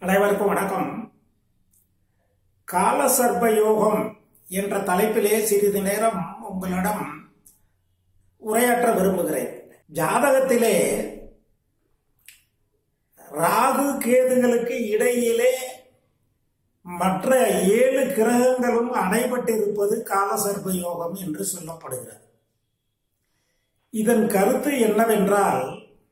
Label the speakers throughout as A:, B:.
A: அனைவருக்கும் வணக்கம் காலசர்ப்ப யோகம் என்ற தலைப்பிலே சிறிது நேரம் உங்களிடம் உரையாற்ற விரும்புகிறேன் ஜாதகத்திலே ராகு கேதுகளுக்கு இடையிலே மற்ற ஏழு கிரகங்களும் அடைபட்டிருப்பது காலசர்ப்ப யோகம் என்று சொல்லப்படுகிறது இதன் கருத்து என்னவென்றால்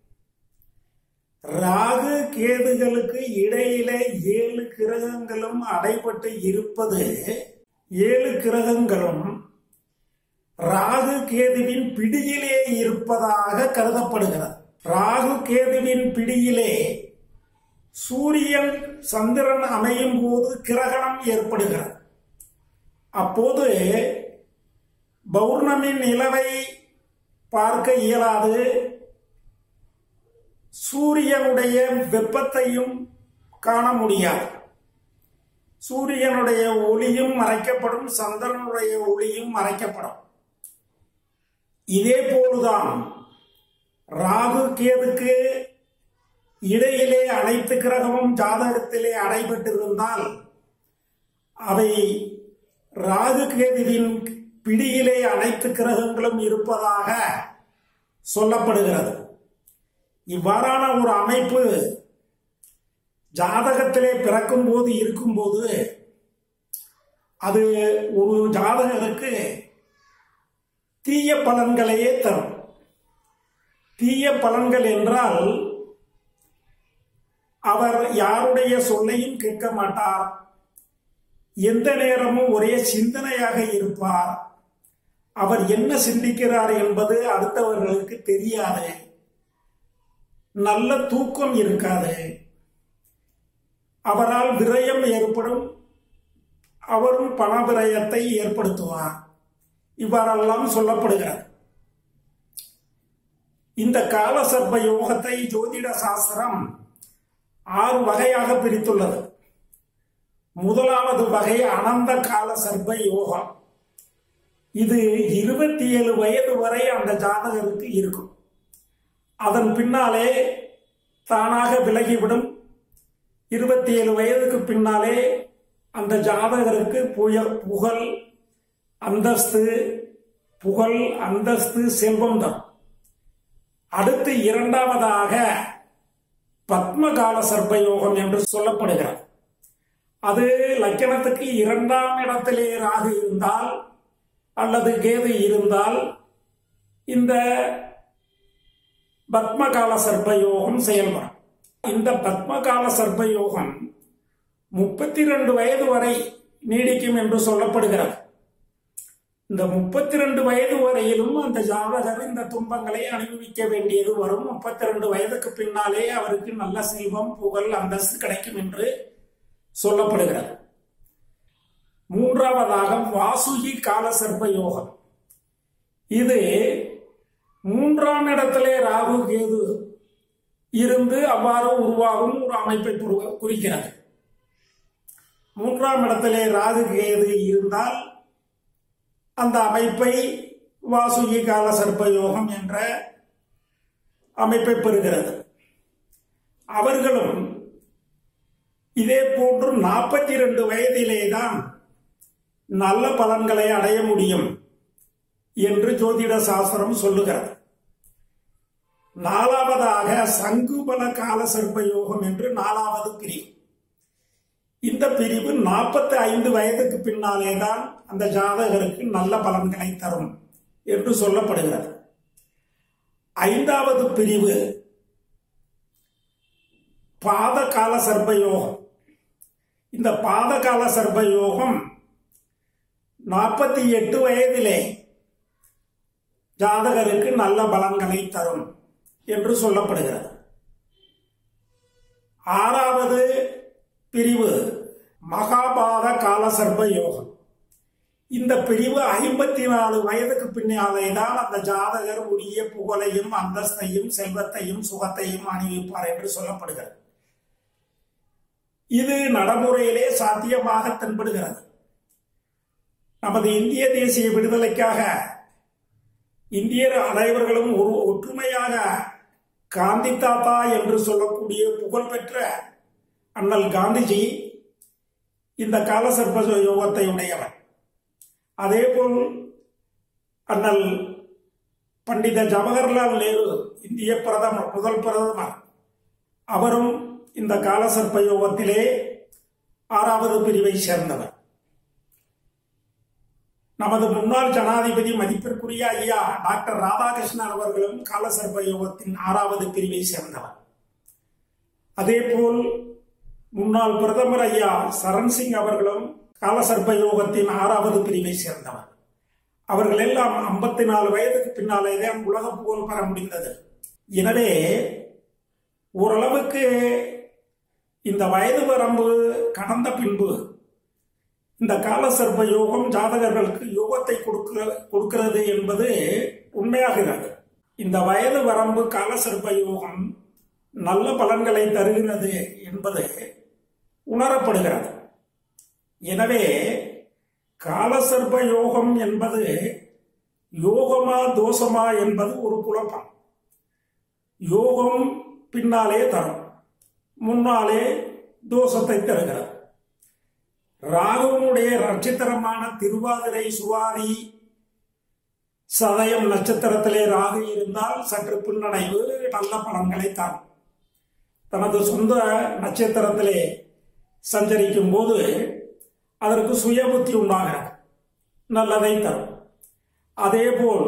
A: ராகு கேதுகளுக்கு இடையிலே ஏழு கிரகங்களும் அடைபட்டு இருப்பது ஏழு கிரகங்களும் ராகு கேதுவின் பிடியிலே இருப்பதாக கருதப்படுகிறது ராகு கேதுவின் பிடியிலே சூரியன் சந்திரன் அமையும் போது கிரகணம் ஏற்படுகிறது அப்போது பௌர்ணமி நிலவை பார்க்க இயலாது சூரியனுடைய வெப்பத்தையும் காண முடியாது சூரியனுடைய ஒளியும் மறைக்கப்படும் சந்திரனுடைய ஒளியும் மறைக்கப்படும் இதே போலுதான் ராகு கேதுக்கு இடையிலே அனைத்து கிரகமும் ஜாதகத்திலே அடைபட்டிருந்தால் அவை ராகு கேதுவின் பிடியிலே அனைத்து கிரகங்களும் இருப்பதாக சொல்லப்படுகிறது இவ்வாறான ஒரு அமைப்பு ஜாதகத்திலே பிறக்கும் போது இருக்கும்போது அது ஒரு ஜாதகருக்கு தீய பலன்களையே தரும் தீய பலன்கள் என்றால் அவர் யாருடைய சொல்லையும் கேட்க மாட்டார் எந்த நேரமும் ஒரே சிந்தனையாக இருப்பார் அவர் என்ன சிந்திக்கிறார் என்பது அடுத்தவர்களுக்கு தெரியாது நல்ல தூக்கம் இருக்காது அவரால் விரயம் ஏற்படும் அவரும் பண விரயத்தை ஏற்படுத்துவார் இவ்வாறெல்லாம் சொல்லப்படுகிறது இந்த காலசர்ப்ப யோகத்தை ஜோதிட சாஸ்திரம் ஆறு வகையாக பிரித்துள்ளது முதலாவது வகை அனந்த கால சர்ப்ப யோகம் இது இருபத்தி ஏழு வயது வரை அந்த ஜாதகருக்கு இருக்கும் அதன் பின்னாலே தானாக விலகிவிடும் இருபத்தி ஏழு வயதுக்கு பின்னாலே அந்த ஜாதகருக்கு புயல் புகழ் அந்தஸ்து புகழ் அந்தஸ்து செல்வம் தான் அடுத்து இரண்டாவதாக பத்மகால சர்ப்பயோகம் என்று சொல்லப்படுகிறது அது லக்கணத்துக்கு இரண்டாம் இடத்திலே ராகு இருந்தால் அல்லது கேது இருந்தால் இந்த பத்மகால சர்ப்பயோகம் செயல்படும் இந்த பத்மகால சர்ப்பயோகம் முப்பத்தி ரெண்டு வயது வரை நீடிக்கும் என்று சொல்லப்படுகிறது இந்த முப்பத்தி ரெண்டு வயது வரையிலும் அந்த ஜாதகர் இந்த துன்பங்களை அனுபவிக்க வேண்டியது வரும் முப்பத்தி ரெண்டு வயதுக்கு பின்னாலே அவருக்கு நல்ல செல்வம் புகழ் அந்தஸ்து கிடைக்கும் என்று சொல்லப்படுகிறது மூன்றாவதாக வாசுகி கால சர்ப்ப யோகம் இது மூன்றாம் இடத்திலே ராகு கேது இருந்து அவ்வாறு உருவாகும் ஒரு அமைப்பை குறிக்கிறது மூன்றாம் இடத்திலே ராகு கேது இருந்தால் அந்த அமைப்பை வாசுகி கால சர்ப்ப யோகம் என்ற அமைப்பை பெறுகிறது அவர்களும் இதே போன்று நாற்பத்தி ரெண்டு வயதிலே தான் நல்ல பலன்களை அடைய முடியும் என்று ஜோதிட சாஸ்திரம் சொல்லுகிறது நாலாவதாக சங்குபல கால சர்ப்ப யோகம் என்று நாலாவது பிரிவு இந்த பிரிவு நாற்பத்தி ஐந்து வயதுக்கு பின்னாலே தான் அந்த ஜாதகருக்கு நல்ல பலன்களை தரும் என்று சொல்லப்படுகிறது ஐந்தாவது பிரிவு பாத கால சர்ப்ப யோகம் இந்த பாத கால சர்ப்ப யோகம் நாற்பத்தி எட்டு வயதிலே ஜாதகருக்கு நல்ல பலன்களை தரும் என்று சொல்லப்படுகிறது ஆறாவது பிரிவு மகாபாத கால சர்ப்ப யோகம் இந்த பிரிவு ஐம்பத்தி நாலு வயதுக்கு பின்னாலே தான் அந்த ஜாதகர் உரிய புகழையும் அந்தஸ்தையும் செல்வத்தையும் சுகத்தையும் அணிவிப்பார் என்று சொல்லப்படுகிறது இது நடைமுறையிலே சாத்தியமாக தென்படுகிறது நமது இந்திய தேசிய விடுதலைக்காக இந்தியர் அனைவர்களும் ஒரு ஒற்றுமையாக காந்தி தாத்தா என்று சொல்லக்கூடிய புகழ்பெற்ற அண்ணல் காந்திஜி இந்த காலசர்ப யோகத்தை உடையவர் அதேபோல் அண்ணல் பண்டித ஜவஹர்லால் நேரு இந்திய பிரதமர் முதல் பிரதமர் அவரும் இந்த காலசர்ப்ப யோகத்திலே ஆறாவது பிரிவை சேர்ந்தவர் நமது முன்னாள் ஜனாதிபதி மதிப்பிற்குரிய ஐயா டாக்டர் ராதாகிருஷ்ணன் அவர்களும் காலசர்ப்ப யோகத்தின் ஆறாவது பிரிவை சேர்ந்தவர் அதேபோல் முன்னாள் பிரதமர் ஐயா சரண் சிங் அவர்களும் காலசர்ப்ப யோகத்தின் ஆறாவது பிரிவை சேர்ந்தவர் அவர்கள் எல்லாம் ஐம்பத்தி நாலு வயதுக்கு பின்னாலே தான் உலக புகழ் பெற முடிந்தது எனவே ஓரளவுக்கு இந்த வயது வரம்பு கடந்த பின்பு இந்த காலசர்ப்ப யோகம் ஜாதகர்களுக்கு யோகத்தை கொடுக்க கொடுக்கிறது என்பது உண்மையாகிறது இந்த வயது வரம்பு காலசர்ப்ப யோகம் நல்ல பலன்களை தருகிறது என்பது உணரப்படுகிறது எனவே காலசர்ப்ப யோகம் என்பது யோகமா தோஷமா என்பது ஒரு குழப்பம் யோகம் பின்னாலே தரும் முன்னாலே தோஷத்தை தருகிறது ராகுவனுடைய நட்சத்திரமான திருவாதிரை சுவாதி சதயம் நட்சத்திரத்திலே ராகு இருந்தால் சற்று பின்னடைவு நல்ல பலன்களை தரும் தனது சொந்த நட்சத்திரத்திலே சஞ்சரிக்கும் போது அதற்கு சுய புத்தி உண்டாகிறது நல்லதை தரும் அதேபோல்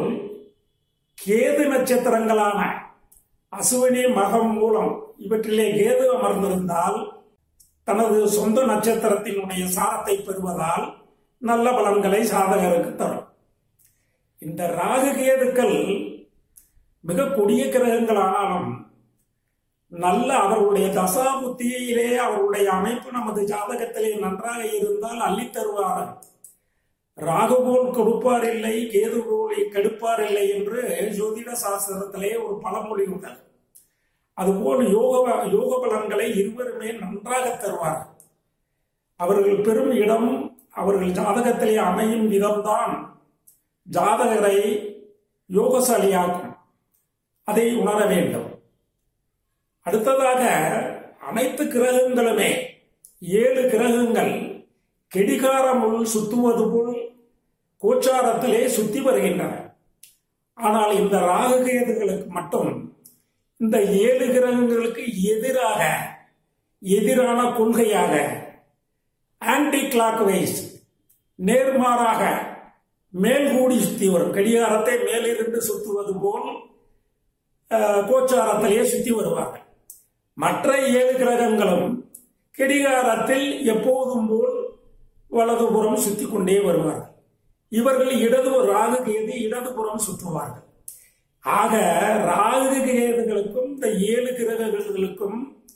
A: கேது நட்சத்திரங்களான அசுவினி மகம் மூலம் இவற்றிலே கேது அமர்ந்திருந்தால் தனது சொந்த நட்சத்திரத்தினுடைய சாரத்தை பெறுவதால் நல்ல பலன்களை சாதகருக்கு தரும் இந்த ராகு கேதுக்கள் மிக கொடிய கிரகங்கள் ஆனாலும் நல்ல அவர்களுடைய தசா புத்தியிலே அவருடைய அமைப்பு நமது ஜாதகத்திலே நன்றாக இருந்தால் அள்ளி தருவார்கள் ராகு போல் கொடுப்பார் இல்லை கேது போல் கெடுப்பார் இல்லை என்று ஜோதிட சாஸ்திரத்திலே ஒரு பழமொழி உள்ளது அதுபோல் யோக யோக பலன்களை இருவருமே நன்றாக தருவார்கள் அவர்கள் பெரும் இடம் அவர்கள் ஜாதகத்திலே அமையும் விதம்தான் ஜாதகரை யோகசாலியாக்கும் அதை உணர வேண்டும் அடுத்ததாக அனைத்து கிரகங்களுமே ஏழு கிரகங்கள் கெடிகாரமுள் சுத்துவது போல் கோச்சாரத்திலே சுத்தி வருகின்றன ஆனால் இந்த ராகு கேதுகளுக்கு மட்டும் இந்த ஏழு கிரகங்களுக்கு எதிராக எதிரான கொள்கையாக ஆன்டி கிளாக் வைஸ் நேர்மாறாக மேல்கூடி சுத்தி வரும் கடிகாரத்தை மேலிருந்து சுத்துவது போல் கோச்சாரத்திலேயே சுத்தி வருவார்கள் மற்ற ஏழு கிரகங்களும் கடிகாரத்தில் எப்போதும் போல் வலதுபுறம் சுத்தி கொண்டே வருவார்கள் இவர்கள் இடது ராகு கேது இடதுபுறம் சுற்றுவார்கள் ஆக ராகு கேதுகளுக்கும் இந்த ஏழு கிரகங்களுக்கும்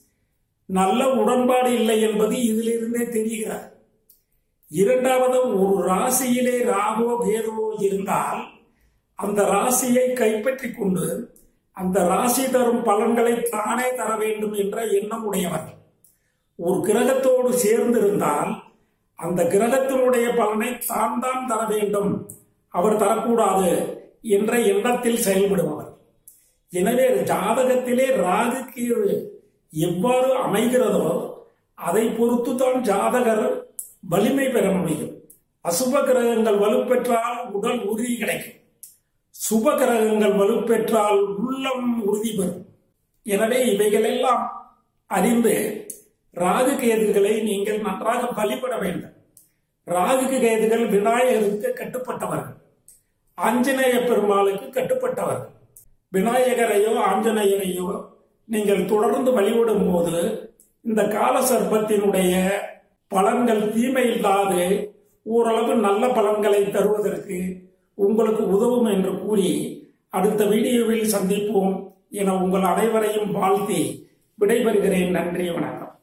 A: நல்ல உடன்பாடு இல்லை என்பது இதிலிருந்தே தெரிகிறது இரண்டாவது ஒரு ராசியிலே ராகோ கேதுவோ இருந்தால் அந்த ராசியை கைப்பற்றி கொண்டு அந்த ராசி தரும் பலன்களை தானே தர வேண்டும் என்ற எண்ணம் உடையவர்கள் ஒரு கிரகத்தோடு சேர்ந்திருந்தால் அந்த கிரகத்தினுடைய பலனை தான் தான் தர வேண்டும் அவர் தரக்கூடாது என்ற எண்ணத்தில் செயல்படுபவர் எனவே ஜாதகத்திலே ராகு கீழ் எவ்வாறு அமைகிறதோ அதை பொறுத்து தான் ஜாதகர் வலிமை பெற முடியும் அசுப கிரகங்கள் வலுப்பெற்றால் உடல் உறுதி கிடைக்கும் சுப கிரகங்கள் வலுப்பெற்றால் உள்ளம் உறுதி பெறும் எனவே இவைகளெல்லாம் அறிந்து ராகு கேதுகளை நீங்கள் நன்றாக வழிபட வேண்டும் ராகு கேதுகள் விநாயகருக்கு கட்டுப்பட்டவர்கள் ஆஞ்சநேய பெருமாளுக்கு கட்டுப்பட்டவர்கள் விநாயகரையோ ஆஞ்சநேயரையோ நீங்கள் தொடர்ந்து வழிபடும் போது இந்த கால சர்ப்பத்தினுடைய பலன்கள் தீமை இல்லாது ஓரளவு நல்ல பலன்களை தருவதற்கு உங்களுக்கு உதவும் என்று கூறி அடுத்த வீடியோவில் சந்திப்போம் என உங்கள் அனைவரையும் வாழ்த்தி விடைபெறுகிறேன் நன்றி வணக்கம்